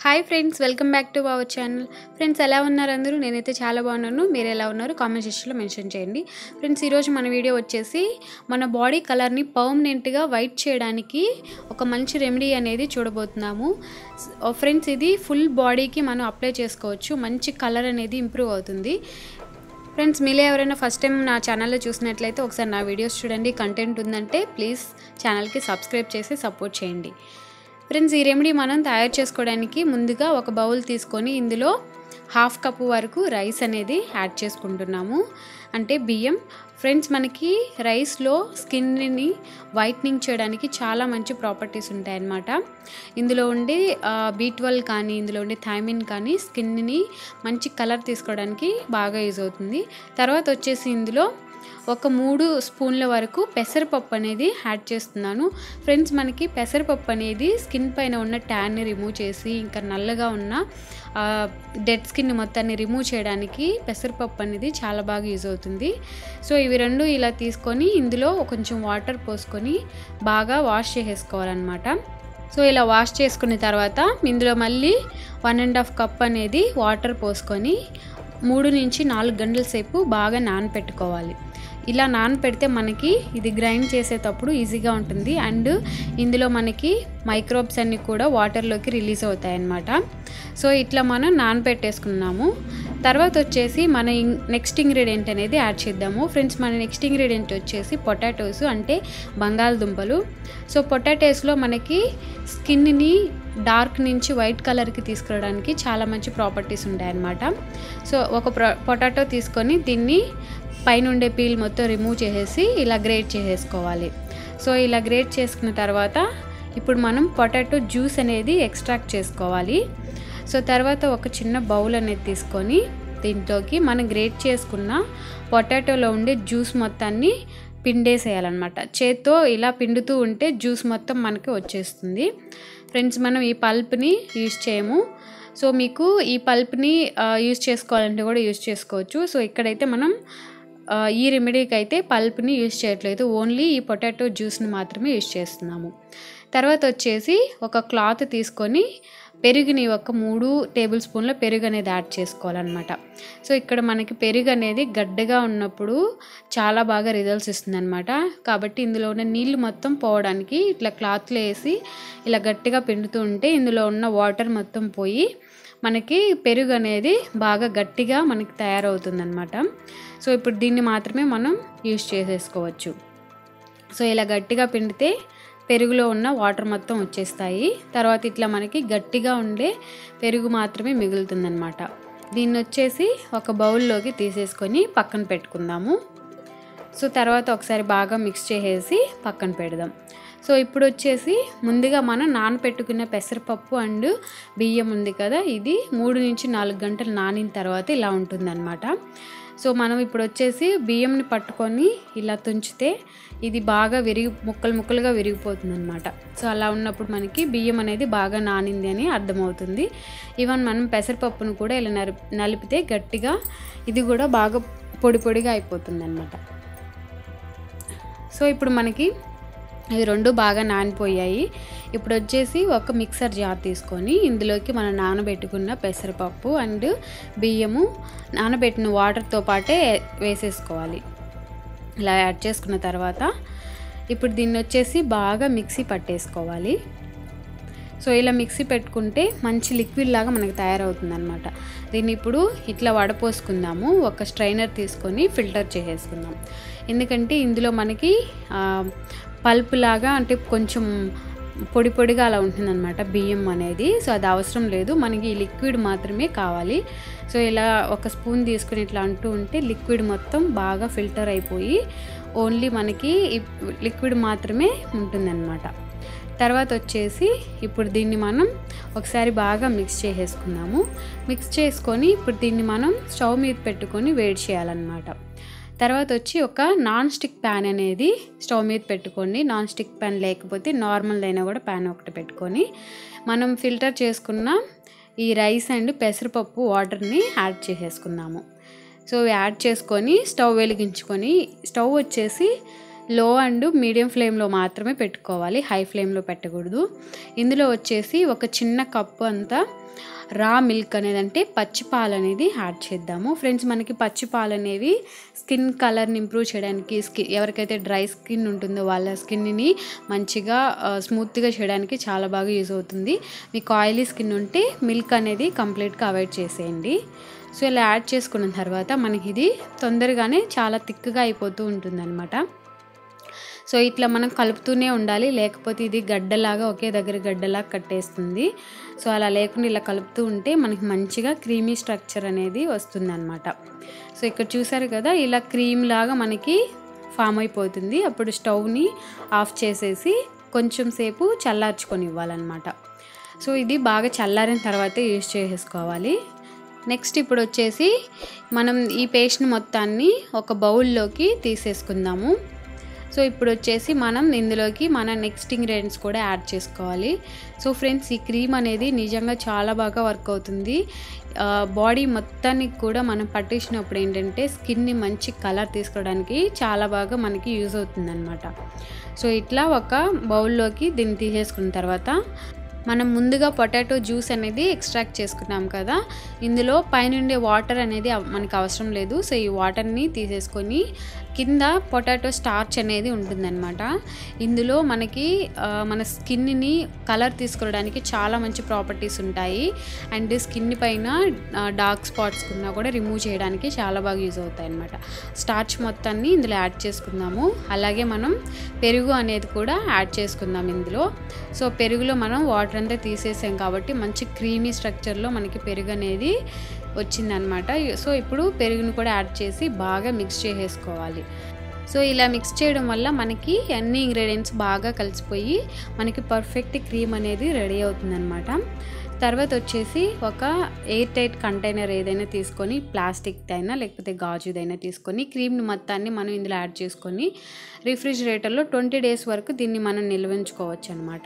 hi friends welcome back to our channel friends ఎలా ఉన్నారు అందరూ నేనైతే చాలా బాగున్నాను మీరు ఎలా ఉన్నారు కామెంట్ సెక్షన్లో మెన్షన్ చేయండి ఫ్రెండ్స్ ఈరోజు మన వీడియో వచ్చేసి మన బాడీ కలర్ని పర్మనెంట్గా వైట్ చేయడానికి ఒక మంచి రెమెడీ అనేది చూడబోతున్నాము ఫ్రెండ్స్ ఇది ఫుల్ బాడీకి మనం అప్లై చేసుకోవచ్చు మంచి కలర్ అనేది ఇంప్రూవ్ అవుతుంది ఫ్రెండ్స్ మీలో ఎవరైనా ఫస్ట్ టైం నా ఛానల్లో చూసినట్లయితే ఒకసారి నా వీడియోస్ చూడండి కంటెంట్ ఉందంటే ప్లీజ్ ఛానల్కి సబ్స్క్రైబ్ చేసి సపోర్ట్ చేయండి ఫ్రెండ్స్ ఈ రెమెడీ మనం తయారు చేసుకోవడానికి ముందుగా ఒక బౌల్ తీసుకొని ఇందులో హాఫ్ కప్ వరకు రైస్ అనేది యాడ్ చేసుకుంటున్నాము అంటే బియ్యం ఫ్రెండ్స్ మనకి రైస్లో స్కిన్ని వైట్నింగ్ చేయడానికి చాలా మంచి ప్రాపర్టీస్ ఉంటాయన్నమాట ఇందులో ఉండే బీ ట్వెల్వ్ కానీ ఇందులో ఉండే థైమిన్ కానీ స్కిన్ని మంచి కలర్ తీసుకోవడానికి బాగా యూజ్ అవుతుంది తర్వాత వచ్చేసి ఇందులో ఒక మూడు స్పూన్ల వరకు పెసరపప్పు అనేది యాడ్ చేస్తున్నాను ఫ్రెండ్స్ మనకి పెసరపప్పు అనేది స్కిన్ పైన ఉన్న ట్యాన్ని రిమూవ్ చేసి ఇంకా నల్లగా ఉన్న డెడ్ స్కిన్ మొత్తాన్ని రిమూవ్ చేయడానికి పెసరపప్పు అనేది చాలా బాగా యూజ్ అవుతుంది సో ఇవి రెండు ఇలా తీసుకొని ఇందులో కొంచెం వాటర్ పోసుకొని బాగా వాష్ చేసేసుకోవాలన్నమాట సో ఇలా వాష్ చేసుకున్న తర్వాత ఇందులో మళ్ళీ వన్ అండ్ హాఫ్ కప్ అనేది వాటర్ పోసుకొని మూడు నుంచి నాలుగు గంటల సేపు బాగా నానపెట్టుకోవాలి ఇలా నానపెడితే మనకి ఇది గ్రైండ్ చేసేటప్పుడు ఈజీగా ఉంటుంది అండ్ ఇందులో మనకి మైక్రోబ్స్ అన్నీ కూడా వాటర్లోకి రిలీజ్ అవుతాయి అన్నమాట సో ఇట్లా మనం నానపెట్టేసుకున్నాము తర్వాత వచ్చేసి మన నెక్స్ట్ ఇంగ్రీడియంట్ అనేది యాడ్ చేద్దాము ఫ్రెండ్స్ మన నెక్స్ట్ ఇంగ్రీడియంట్ వచ్చేసి పొటాటోస్ అంటే బంగాళదుంపలు సో పొటాటోస్లో మనకి స్కిన్ని డార్క్ నుంచి వైట్ కలర్కి తీసుకురావడానికి చాలా మంచి ప్రాపర్టీస్ ఉంటాయన్నమాట సో ఒక పొటాటో తీసుకొని దీన్ని పైనుండే పీల్ మొత్తం రిమూవ్ చేసేసి ఇలా గ్రేట్ చేసేసుకోవాలి సో ఇలా గ్రేట్ చేసుకున్న తర్వాత ఇప్పుడు మనం పొటాటో జ్యూస్ అనేది ఎక్స్ట్రాక్ట్ చేసుకోవాలి సో తర్వాత ఒక చిన్న బౌల్ అనేది తీసుకొని దీంట్లోకి మనం గ్రేట్ చేసుకున్న పొటాటోలో ఉండే జ్యూస్ మొత్తాన్ని పిండేసేయాలన్నమాట చేత్తో ఇలా పిండుతూ ఉంటే జ్యూస్ మొత్తం మనకి వచ్చేస్తుంది ఫ్రెండ్స్ మనం ఈ పల్ప్ని యూజ్ చేయము సో మీకు ఈ పల్ప్ని యూజ్ చేసుకోవాలంటే కూడా యూజ్ చేసుకోవచ్చు సో ఇక్కడైతే మనం ఈ రెమెడీకి అయితే పల్ప్ని యూజ్ చేయట్లేదు ఓన్లీ ఈ పొటాటో జ్యూస్ని మాత్రమే యూజ్ చేస్తున్నాము తర్వాత వచ్చేసి ఒక క్లాత్ తీసుకొని పెరుగుని ఒక మూడు టేబుల్ స్పూన్ల పెరుగు అనేది యాడ్ చేసుకోవాలన్నమాట సో ఇక్కడ మనకి పెరుగు అనేది గడ్డగా ఉన్నప్పుడు చాలా బాగా రిజల్ట్స్ ఇస్తుంది అనమాట కాబట్టి ఇందులో ఉన్న నీళ్ళు మొత్తం పోవడానికి ఇట్లా క్లాత్లో వేసి ఇలా గట్టిగా పిండుతూ ఉంటే ఇందులో ఉన్న వాటర్ మొత్తం పోయి మనకి పెరుగు అనేది బాగా గట్టిగా మనకి తయారవుతుంది అనమాట సో ఇప్పుడు దీన్ని మాత్రమే మనం యూజ్ చేసేసుకోవచ్చు సో ఇలా గట్టిగా పిండితే పెరుగులో ఉన్న వాటర్ మొత్తం వచ్చేస్తాయి తర్వాత ఇట్లా మనకి గట్టిగా ఉండే పెరుగు మాత్రమే మిగులుతుందనమాట దీన్ని వచ్చేసి ఒక బౌల్లోకి తీసేసుకొని పక్కన పెట్టుకుందాము సో తర్వాత ఒకసారి బాగా మిక్స్ చేసేసి పక్కన పెడదాం సో ఇప్పుడు వచ్చేసి ముందుగా మనం నానపెట్టుకున్న పెసరపప్పు అండ్ బియ్యం ఉంది కదా ఇది మూడు నుంచి నాలుగు గంటలు నానిన తర్వాత ఇలా ఉంటుందన్నమాట సో మనం ఇప్పుడు వచ్చేసి బియ్యంని పట్టుకొని ఇలా తుంచితే ఇది బాగా విరిగి ముక్కలు ముక్కలుగా విరిగిపోతుంది అనమాట సో అలా ఉన్నప్పుడు మనకి బియ్యం అనేది బాగా నానింది అని అర్థమవుతుంది ఈవెన్ మనం పెసరపప్పును కూడా ఇలా నరి నలిపితే గట్టిగా ఇది కూడా బాగా పొడి పొడిగా అయిపోతుంది అనమాట సో ఇప్పుడు మనకి ఇవి రెండు బాగా నానిపోయాయి ఇప్పుడు వచ్చేసి ఒక మిక్సర్ జార్ తీసుకొని ఇందులోకి మనం నానబెట్టుకున్న పెసరపప్పు అండ్ బియ్యము నానబెట్టిన వాటర్తో పాటే వేసేసుకోవాలి ఇలా యాడ్ చేసుకున్న తర్వాత ఇప్పుడు దీన్ని వచ్చేసి బాగా మిక్సీ పట్టేసుకోవాలి సో ఇలా మిక్సీ పెట్టుకుంటే మంచి లిక్విడ్ లాగా మనకి తయారవుతుంది అనమాట దీన్ని ఇప్పుడు ఇట్లా వడపోసుకుందాము ఒక స్ట్రైనర్ తీసుకొని ఫిల్టర్ చేసేసుకుందాం ఎందుకంటే ఇందులో మనకి పల్ప్ లాగా అంటే కొంచెం పొడి పొడిగా అలా ఉంటుందన్నమాట బియ్యం అనేది సో అది అవసరం లేదు మనకి ఈ లిక్విడ్ మాత్రమే కావాలి సో ఇలా ఒక స్పూన్ తీసుకుని ఇట్లా అంటూ ఉంటే లిక్విడ్ మొత్తం బాగా ఫిల్టర్ అయిపోయి ఓన్లీ మనకి లిక్విడ్ మాత్రమే ఉంటుందన్నమాట తర్వాత వచ్చేసి ఇప్పుడు దీన్ని మనం ఒకసారి బాగా మిక్స్ చేసేసుకున్నాము మిక్స్ చేసుకొని ఇప్పుడు దీన్ని మనం స్టవ్ మీద పెట్టుకొని వేడి చేయాలన్నమాట తర్వాత వచ్చి ఒక నాన్ స్టిక్ ప్యాన్ అనేది స్టవ్ మీద పెట్టుకోండి నాన్ స్టిక్ ప్యాన్ లేకపోతే నార్మల్ అయినా కూడా ప్యాన్ ఒకటి పెట్టుకొని మనం ఫిల్టర్ చేసుకున్న ఈ రైస్ అండ్ పెసరపప్పు వాటర్ని యాడ్ చేసేసుకున్నాము సో యాడ్ చేసుకొని స్టవ్ వెలిగించుకొని స్టవ్ వచ్చేసి లో అండ్ మీడియం ఫ్లేమ్లో మాత్రమే పెట్టుకోవాలి హై ఫ్లేమ్లో పెట్టకూడదు ఇందులో వచ్చేసి ఒక చిన్న కప్పు అంతా రా మిల్క్ అనేది అంటే పచ్చి పాలు అనేది యాడ్ చేద్దాము ఫ్రెండ్స్ మనకి పచ్చి పాలు అనేవి స్కిన్ కలర్ని ఇంప్రూవ్ చేయడానికి స్కిన్ ఎవరికైతే డ్రై స్కిన్ ఉంటుందో వాళ్ళ స్కిన్ని మంచిగా స్మూత్గా చేయడానికి చాలా బాగా యూజ్ అవుతుంది మీకు ఆయిలీ స్కిన్ ఉంటే మిల్క్ అనేది కంప్లీట్గా అవాయిడ్ చేసేయండి సో ఇలా యాడ్ చేసుకున్న తర్వాత మనకి ఇది తొందరగానే చాలా థిక్గా అయిపోతూ ఉంటుందన్నమాట సో ఇట్లా మనం కలుపుతూనే ఉండాలి లేకపోతే ఇది గడ్డలాగా ఒకే దగ్గర గడ్డలాగా కట్టేస్తుంది సో అలా లేకుండా ఇలా కలుపుతూ ఉంటే మనకి మంచిగా క్రీమీ స్ట్రక్చర్ అనేది వస్తుందన్నమాట సో ఇక్కడ చూసారు కదా ఇలా క్రీమ్ లాగా మనకి ఫామ్ అయిపోతుంది అప్పుడు స్టవ్ని ఆఫ్ చేసేసి కొంచెం సేపు చల్లార్చుకొని ఇవ్వాలన్నమాట సో ఇది బాగా చల్లారిన తర్వాత యూజ్ చేసేసుకోవాలి నెక్స్ట్ ఇప్పుడు వచ్చేసి మనం ఈ పేస్ట్ని మొత్తాన్ని ఒక బౌల్లోకి తీసేసుకుందాము సో ఇప్పుడు వచ్చేసి మనం ఇందులోకి మన నెక్స్ట్ ఇంగ్రీడియంట్స్ కూడా యాడ్ చేసుకోవాలి సో ఫ్రెండ్స్ ఈ క్రీమ్ అనేది నిజంగా చాలా బాగా వర్క్ అవుతుంది బాడీ మొత్తానికి కూడా మనం పట్టించినప్పుడు ఏంటంటే స్కిన్ని మంచి కలర్ తీసుకోవడానికి చాలా బాగా మనకి యూజ్ అవుతుంది సో ఇట్లా ఒక బౌల్లోకి దీన్ని తీసేసుకున్న తర్వాత మనం ముందుగా పొటాటో జ్యూస్ అనేది ఎక్స్ట్రాక్ట్ చేసుకున్నాం కదా ఇందులో పైనుండే వాటర్ అనేది మనకు అవసరం లేదు సో ఈ వాటర్ని తీసేసుకొని కింద పొటాటో స్టార్చ్ అనేది ఉంటుందన్నమాట ఇందులో మనకి మన స్కిన్ని కలర్ తీసుకోవడానికి చాలా మంచి ప్రాపర్టీస్ ఉంటాయి అండ్ స్కిన్ పైన డార్క్ స్పాట్స్ ఉన్నా కూడా రిమూవ్ చేయడానికి చాలా బాగా యూజ్ అవుతాయి అనమాట స్టార్చ్ మొత్తాన్ని ఇందులో యాడ్ చేసుకుందాము అలాగే మనం పెరుగు అనేది కూడా యాడ్ చేసుకుందాం ఇందులో సో పెరుగులో మనం వాటర్ అంతా తీసేసాం కాబట్టి మంచి క్రీమీ స్ట్రక్చర్లో మనకి పెరుగు అనేది వచ్చిందనమాట సో ఇప్పుడు పెరుగును కూడా యాడ్ చేసి బాగా మిక్స్ చేసేసుకోవాలి సో ఇలా మిక్స్ చేయడం వల్ల మనకి అన్ని ఇంగ్రీడియంట్స్ బాగా కలిసిపోయి మనకి పర్ఫెక్ట్ క్రీమ్ అనేది రెడీ అవుతుందన్నమాట తర్వాత వచ్చేసి ఒక ఎయిర్ టైట్ కంటైనర్ ఏదైనా తీసుకొని ప్లాస్టిక్ అయినా లేకపోతే గాజుదైనా తీసుకొని క్రీమ్ని మొత్తాన్ని మనం ఇందులో యాడ్ చేసుకొని రిఫ్రిజిరేటర్లో ట్వంటీ డేస్ వరకు దీన్ని మనం నిల్వించుకోవచ్చు అనమాట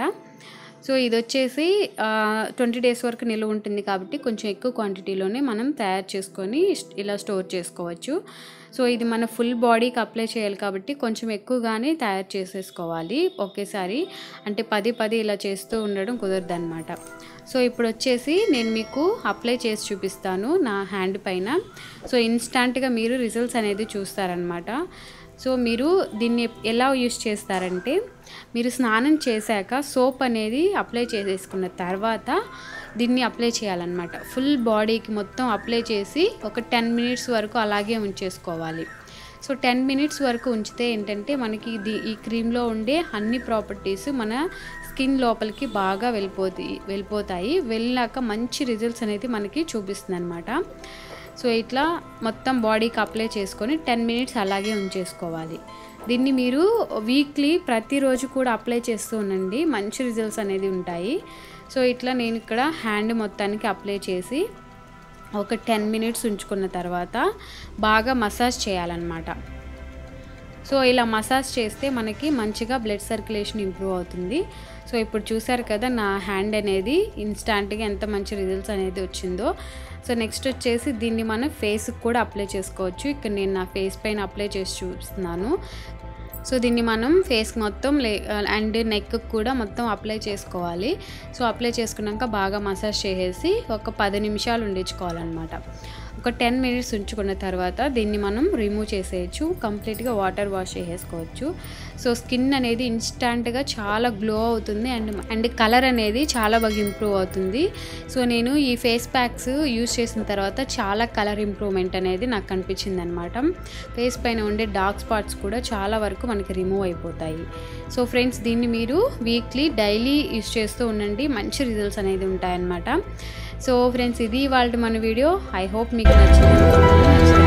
సో ఇది వచ్చేసి ట్వంటీ డేస్ వరకు నిల్వ ఉంటుంది కాబట్టి కొంచెం ఎక్కువ క్వాంటిటీలోనే మనం తయారు చేసుకొని ఇలా స్టోర్ చేసుకోవచ్చు సో ఇది మన ఫుల్ బాడీకి అప్లై చేయాలి కాబట్టి కొంచెం ఎక్కువగానే తయారు చేసేసుకోవాలి ఒకేసారి అంటే పది పది ఇలా చేస్తూ ఉండడం కుదరదు అనమాట సో ఇప్పుడు వచ్చేసి నేను మీకు అప్లై చేసి చూపిస్తాను నా హ్యాండ్ పైన సో ఇన్స్టాంట్గా మీరు రిజల్ట్స్ అనేది చూస్తారనమాట సో మీరు దీన్ని ఎలా యూస్ చేస్తారంటే మీరు స్నానం చేశాక సోప్ అనేది అప్లై చేసేసుకున్న తర్వాత దీన్ని అప్లై చేయాలన్నమాట ఫుల్ బాడీకి మొత్తం అప్లై చేసి ఒక టెన్ మినిట్స్ వరకు అలాగే ఉంచేసుకోవాలి సో టెన్ మినిట్స్ వరకు ఉంచితే ఏంటంటే మనకి ఇది ఈ క్రీమ్లో ఉండే అన్ని ప్రాపర్టీస్ మన స్కిన్ లోపలికి బాగా వెళ్ళిపోతాయి వెళ్ళిపోతాయి వెళ్ళాక మంచి రిజల్ట్స్ అనేది మనకి చూపిస్తుంది అనమాట సో ఇట్లా మొత్తం బాడీకి అప్లై చేసుకొని టెన్ మినిట్స్ అలాగే ఉంచేసుకోవాలి దీన్ని మీరు వీక్లీ ప్రతిరోజు కూడా అప్లై చేస్తూ ఉండండి మంచి రిజల్ట్స్ అనేది ఉంటాయి సో ఇట్లా నేను ఇక్కడ హ్యాండ్ మొత్తానికి అప్లై చేసి ఒక టెన్ మినిట్స్ ఉంచుకున్న తర్వాత బాగా మసాజ్ చేయాలన్నమాట సో ఇలా మసాజ్ చేస్తే మనకి మంచిగా బ్లడ్ సర్క్యులేషన్ ఇంప్రూవ్ అవుతుంది సో ఇప్పుడు చూసారు కదా నా హ్యాండ్ అనేది ఇన్స్టాంట్గా ఎంత మంచి రిజల్ట్స్ అనేది వచ్చిందో సో నెక్స్ట్ వచ్చేసి దీన్ని మనం ఫేస్కి కూడా అప్లై చేసుకోవచ్చు ఇక్కడ నేను నా ఫేస్ పైన అప్లై చేసి చూపిస్తున్నాను సో దీన్ని మనం ఫేస్ మొత్తం లే అండ్ నెక్ కూడా మొత్తం అప్లై చేసుకోవాలి సో అప్లై చేసుకున్నాక బాగా మసాజ్ చేసేసి ఒక పది నిమిషాలు ఉండించుకోవాలన్నమాట ఒక టెన్ మినిట్స్ ఉంచుకున్న తర్వాత దీన్ని మనం రిమూవ్ చేసేయచ్చు కంప్లీట్గా వాటర్ వాష్ చేసేసుకోవచ్చు సో స్కిన్ అనేది ఇన్స్టాంట్గా చాలా గ్లో అవుతుంది అండ్ అండ్ కలర్ అనేది చాలా బాగా ఇంప్రూవ్ అవుతుంది సో నేను ఈ ఫేస్ ప్యాక్స్ యూస్ చేసిన తర్వాత చాలా కలర్ ఇంప్రూవ్మెంట్ అనేది నాకు కనిపించింది అనమాట ఫేస్ పైన ఉండే డార్క్ స్పాట్స్ కూడా చాలా వరకు మనకి రిమూవ్ అయిపోతాయి సో ఫ్రెండ్స్ దీన్ని మీరు వీక్లీ డైలీ యూస్ చేస్తూ ఉండండి మంచి రిజల్ట్స్ అనేది ఉంటాయన్నమాట సో ఫ్రెండ్స్ ఇది వాళ్ళ మన వీడియో ఐ హోప్ మీకు నచ్చింది